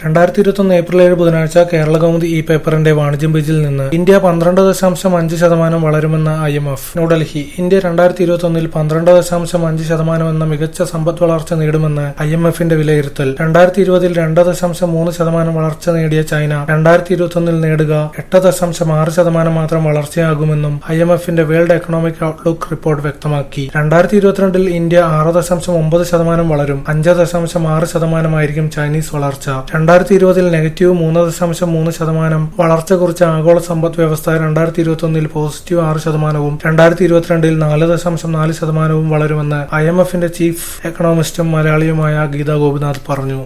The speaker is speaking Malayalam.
രണ്ടായിരത്തി ഇരുപത്തൊന്ന് ഏപ്രിൽ ഏഴ് ബുധനാഴ്ച കേരള കൗമുദി ഈ പേപ്പറിന്റെ വാണിജ്യം പേജിൽ നിന്ന് ഇന്ത്യ പന്ത്രണ്ട് ദശാംശം അഞ്ച് ശതമാനം വളരുമെന്ന് I M F New Delhi India രണ്ടായിരത്തി ഇരുപത്തൊന്നിൽ പന്ത്രണ്ട് ദശാംശം അഞ്ച് ശതമാനം എന്ന മികച്ച സമ്പദ് വളർച്ച നേടുമെന്ന് ഐ എം എഫിന്റെ വിലയിരുത്തൽ രണ്ടായിരത്തി ഇരുപതിൽ രണ്ട് ദശാംശം മൂന്ന് ശതമാനം വളർച്ച നേടിയ ചൈന രണ്ടായിരത്തി ഇരുപത്തൊന്നിൽ നേടുക എട്ട് ദശാംശം ആറ് ശതമാനം മാത്രം വളർച്ചയാകുമെന്നും ഐ എം എഫിന്റെ വേൾഡ് എക്കണോമിക് ഔട്ട്ലുക്ക് റിപ്പോർട്ട് വ്യക്തമാക്കി രണ്ടായിരത്തി ഇരുപത്തിരണ്ടിൽ ഇന്ത്യ ആറ് ദശാംശം ഒമ്പത് ശതമാനം വളരും അഞ്ച് ദശാംശം ആറ് ശതമാനമായിരിക്കും ചൈനീസ് വളർച്ച രണ്ടായിരത്തി ഇരുപതിൽ നെഗറ്റീവ് മൂന്ന് ദശാംശം മൂന്ന് ശതമാനം വളർച്ച കുറിച്ച ആഗോള സമ്പദ് വ്യവസ്ഥ രണ്ടായിരത്തി ഇരുപത്തൊന്നിൽ പോസിറ്റീവ് ആറ് ശതമാനവും രണ്ടായിരത്തി ഇരുപത്തിരണ്ടിൽ നാല് ദശാംശം നാല് ശതമാനവും വളരുമെന്ന് ഐ എം എഫിന്റെ ചീഫ് എക്കണോമിസ്റ്റും മലയാളിയുമായ ഗീതാ ഗോപിനാഥ് പറഞ്ഞു